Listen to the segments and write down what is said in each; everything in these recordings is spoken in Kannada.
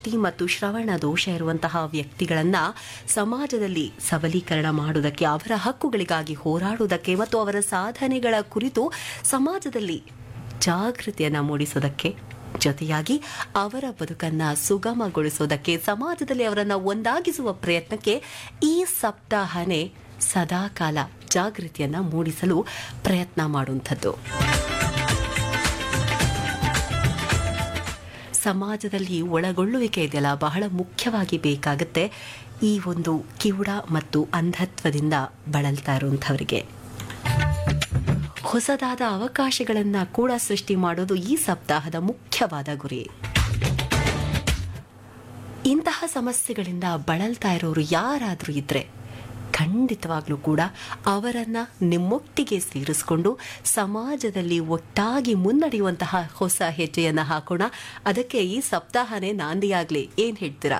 ದೃಷ್ಟಿ ಮತ್ತು ಶ್ರವಣ ದೋಷ ಇರುವಂತಹ ವ್ಯಕ್ತಿಗಳನ್ನ ಸಮಾಜದಲ್ಲಿ ಸಬಲೀಕರಣ ಮಾಡುವುದಕ್ಕೆ ಅವರ ಹಕ್ಕುಗಳಿಗಾಗಿ ಹೋರಾಡುವುದಕ್ಕೆ ಮತ್ತು ಅವರ ಸಾಧನೆಗಳ ಕುರಿತು ಸಮಾಜದಲ್ಲಿ ಜಾಗೃತಿಯನ್ನು ಮೂಡಿಸೋದಕ್ಕೆ ಜೊತೆಯಾಗಿ ಅವರ ಬದುಕನ್ನ ಸುಗಮಗೊಳಿಸೋದಕ್ಕೆ ಸಮಾಜದಲ್ಲಿ ಅವರನ್ನ ಒಂದಾಗಿಸುವ ಪ್ರಯತ್ನಕ್ಕೆ ಈ ಸಪ್ತಾಹನೇ ಸದಾಕಾಲ ಜಾಗೃತಿಯನ್ನ ಮೂಡಿಸಲು ಪ್ರಯತ್ನ ಮಾಡುವಂಥದ್ದು ಸಮಾಜದಲ್ಲಿ ಒಳಗೊಳ್ಳುವಿಕೆ ಇದೆಯಲ್ಲ ಬಹಳ ಮುಖ್ಯವಾಗಿ ಬೇಕಾಗುತ್ತೆ ಈ ಒಂದು ಕಿವುಡ ಮತ್ತು ಅಂಧತ್ವದಿಂದ ಬಳಲ್ತಾ ಇರುವಂಥವರಿಗೆ ಹೊಸದಾದ ಅವಕಾಶಗಳನ್ನು ಕೂಡ ಸೃಷ್ಟಿ ಮಾಡೋದು ಈ ಸಪ್ತಾಹದ ಮುಖ್ಯವಾದ ಗುರಿ ಇಂತಹ ಸಮಸ್ಯೆಗಳಿಂದ ಬಳಲ್ತಾ ಇರೋರು ಯಾರಾದರೂ ಇದ್ರೆ ಖಂಡಿತವಾಗ್ಲೂ ಕೂಡ ಅವರನ್ನ ನಿಮ್ಮೊಟ್ಟಿಗೆ ಸೇರಿಸಿಕೊಂಡು ಸಮಾಜದಲ್ಲಿ ಒಟ್ಟಾಗಿ ಮುನ್ನಡೆಯುವಂತಹ ಹೊಸ ಹೆಜ್ಜೆಯನ್ನ ಹಾಕೋಣ ಅದಕ್ಕೆ ಈ ಸಪ್ತಾಹನೇ ನಾಂದಿಯಾಗ್ಲಿ ಏನ್ ಹೇಳ್ತೀರಾ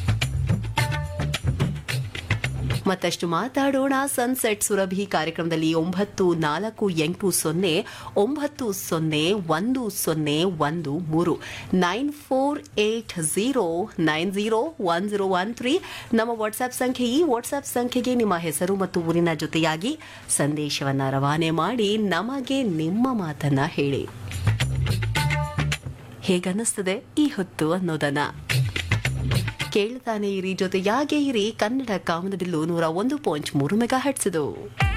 ಮತ್ತಷ್ಟು ಮಾತಾಡೋಣ ಸನ್ಸೆಟ್ ಸುರಭಿ ಕಾರ್ಯಕ್ರಮದಲ್ಲಿ ಒಂಬತ್ತು ನಾಲ್ಕು ಎಂಟು ಸೊನ್ನೆ ಒಂಬತ್ತು ಸೊನ್ನೆ ಒಂದು ಸೊನ್ನೆ ಒಂದು ಮೂರು nine four eight zero nine zero one zero one three ನಮ್ಮ ವಾಟ್ಸ್ಆಪ್ ಸಂಖ್ಯೆ ಈ ವಾಟ್ಸ್ಆಪ್ ಸಂಖ್ಯೆಗೆ ನಿಮ್ಮ ಹೆಸರು ಮತ್ತು ಊರಿನ ಜೊತೆಯಾಗಿ ಸಂದೇಶವನ್ನ ರವಾನೆ ಮಾಡಿ ನಮಗೆ ನಿಮ್ಮ ಮಾತನ್ನ ಹೇಳಿ ಹೇಗನ್ನಿಸ್ತದೆ ಈ ಹೊತ್ತು ಅನ್ನೋದನ್ನ ಕೇಳ್ತಾನೆ ಇರಿ ಜೊತೆಯಾಗೇ ಇರಿ ಕನ್ನಡ ಕಾಮನಬಿಲ್ಲು ನೂರ ಒಂದು ಪಾಯಿಂಟ್ ಮೂರು ಮೆಗಾ ಹಟ್ಸಿದು